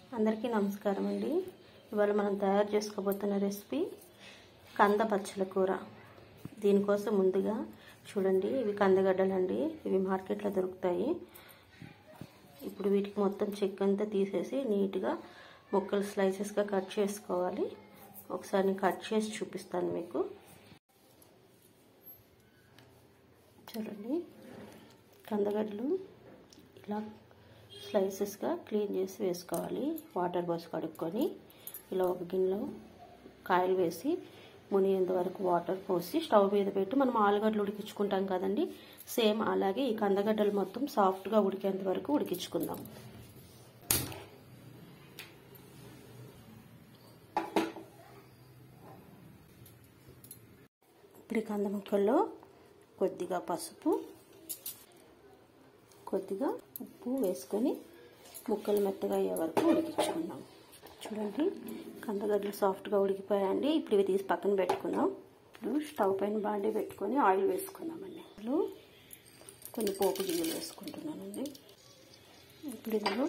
అందరికీ నమస్కారం అండి ఇవాళ మనం తయారు చేసుకోబోతున్న రెసిపీ కంద పచ్చల కూర దీనికోసం ముందుగా చూడండి ఇవి కందగడ్డలు అండి ఇవి మార్కెట్లో దొరుకుతాయి ఇప్పుడు వీటికి మొత్తం చెక్ అంతా తీసేసి నీట్గా ముక్కలు స్లైసెస్గా కట్ చేసుకోవాలి ఒకసారి నేను కట్ చేసి చూపిస్తాను మీకు చూడండి కందగడ్డలు ఇలా స్లైసెస్గా క్లీన్ చేసి వేసుకోవాలి వాటర్ పోసి కడుక్కొని ఇలా ఒక గిన్నెలో కాయలు వేసి మునిగేంత వరకు వాటర్ పోసి స్టవ్ మీద పెట్టి మనం ఆలుగడ్డలు ఉడికించుకుంటాం కదండి సేమ్ అలాగే ఈ కందగడ్డలు మొత్తం సాఫ్ట్గా ఉడికేంత వరకు ఉడికించుకుందాం ఇప్పుడు కంద ముక్కల్లో కొద్దిగా పసుపు కొద్దిగా ఉప్పు వేసుకొని ముక్కలు మెత్తగా అయ్యే వరకు ఉడికించుకుందాం చూడండి కందగడ్డలు సాఫ్ట్గా ఉడికిపోయాయండి ఇప్పుడు ఇవి తీసి పక్కన పెట్టుకుందాం ఇప్పుడు స్టవ్ పైన బాండీ పెట్టుకొని ఆయిల్ వేసుకుందామండి ఇప్పుడు కొన్ని పోపు గిన్నెలు వేసుకుంటున్నానండి ఇప్పుడు ఇందులో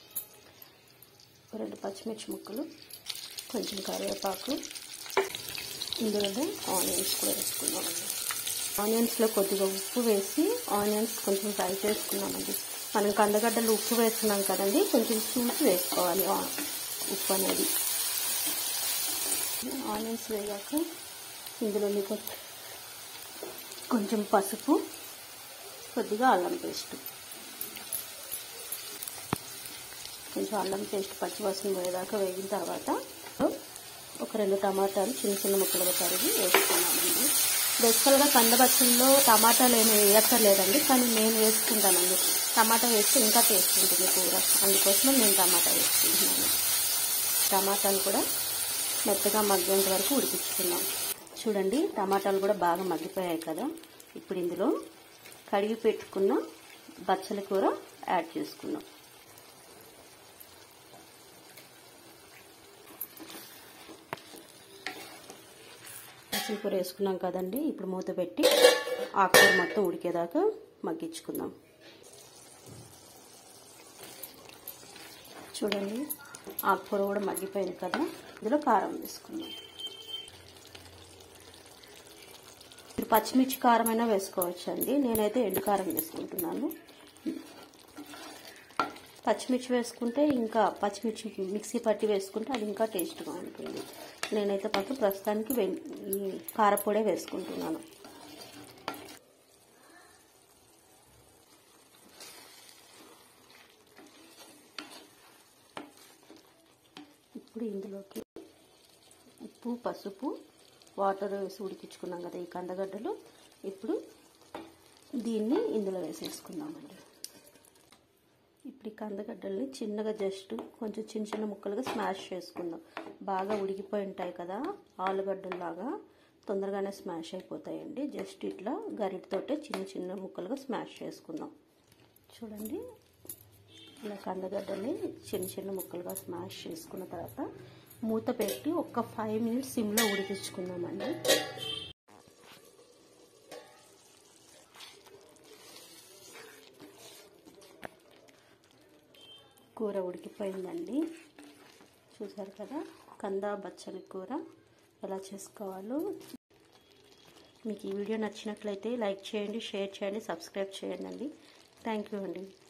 రెండు పచ్చిమిర్చి ముక్కలు కొంచెం కరివేపాకు ఇందులోనే ఆనియన్స్ కూడా వేసుకుందామండి ఆనియన్స్లో కొద్దిగా ఉప్పు వేసి ఆనియన్స్ కొంచెం ఫ్రై చేసుకున్నామండి మనం కందగడ్డలు ఉప్పు వేస్తున్నాం కదండి కొంచెం చూసి వేసుకోవాలి ఉప్పు అనేది ఆనియన్స్ వేగాక ఇందులో కొంచెం పసుపు కొద్దిగా అల్లం పేస్ట్ కొంచెం అల్లం పేస్ట్ పచ్చివాసన పోయేదాకా వేగిన తర్వాత ఒక రెండు టమాటాలు చిన్న చిన్న ముక్కలుగా తరిగి వేసుకున్నామండి బేసికల్గా కందబచ్చల్లో టమాటాలు ఏమీ వేయక్కర్లేదండి కానీ నేను వేసుకుంటానండి టమాటా వేస్తే ఇంకా టేస్ట్ ఉంటుంది కూర అందుకోసమే నేను టమాటా వేసుకుంటున్నాను టమాటాలు కూడా మెత్తగా మగ్గేంత వరకు ఉడికించుకున్నాం చూడండి టమాటాలు కూడా బాగా మగ్గిపోయాయి కదా ఇప్పుడు ఇందులో కడిగి పెట్టుకున్న బచ్చల కూర యాడ్ చేసుకున్నాం పచ్చల కూర వేసుకున్నాం కదండి ఇప్పుడు మూత పెట్టి ఆకుకూర మొత్తం ఉడికేదాకా మగ్గించుకుందాం చూడండి ఆకుకూర కూడా మగ్గిపోయింది కదా ఇందులో కారం వేసుకుందాం మీరు పచ్చిమిర్చి కారం అయినా వేసుకోవచ్చు అండి నేనైతే ఎండు కారం వేసుకుంటున్నాను పచ్చిమిర్చి వేసుకుంటే ఇంకా పచ్చిమిర్చి మిక్సీ పట్టి వేసుకుంటే అది ఇంకా టేస్ట్గా ఉంటుంది నేనైతే పక్క ప్రస్తుతానికి ఈ కారపొడే వేసుకుంటున్నాను ఇప్పుడు ఇందులోకి ఉప్పు పసుపు వాటర్ వేసి ఉడికించుకున్నాం కదా ఈ కందగడ్డలు ఇప్పుడు దీన్ని ఇందులో వేసేసుకుందామండి ఇప్పుడు ఈ కందగడ్డల్ని చిన్నగా జస్ట్ కొంచెం చిన్న చిన్న ముక్కలుగా స్మాష్ చేసుకుందాం బాగా ఉడికిపోయి ఉంటాయి కదా ఆలుగడ్డల్లాగా తొందరగానే స్మాష్ అయిపోతాయండి జస్ట్ ఇట్లా గరిటతోటే చిన్న చిన్న ముక్కలుగా స్మాష్ చేసుకుందాం చూడండి ఇలా కందగడ్డల్ని చిన్న చిన్న ముక్కలుగా స్మాష్ చేసుకున్న తర్వాత మూత పెట్టి ఒక ఫైవ్ మినిట్స్ సిమ్లో ఉడికించుకుందామండి కూర ఉడికిపోయిందండి చూసారు కదా కంద బచ్చలి కూర ఎలా చేసుకోవాలో మీకు ఈ వీడియో నచ్చినట్లయితే లైక్ చేయండి షేర్ చేయండి సబ్స్క్రైబ్ చేయండి అండి థ్యాంక్ యూ అండి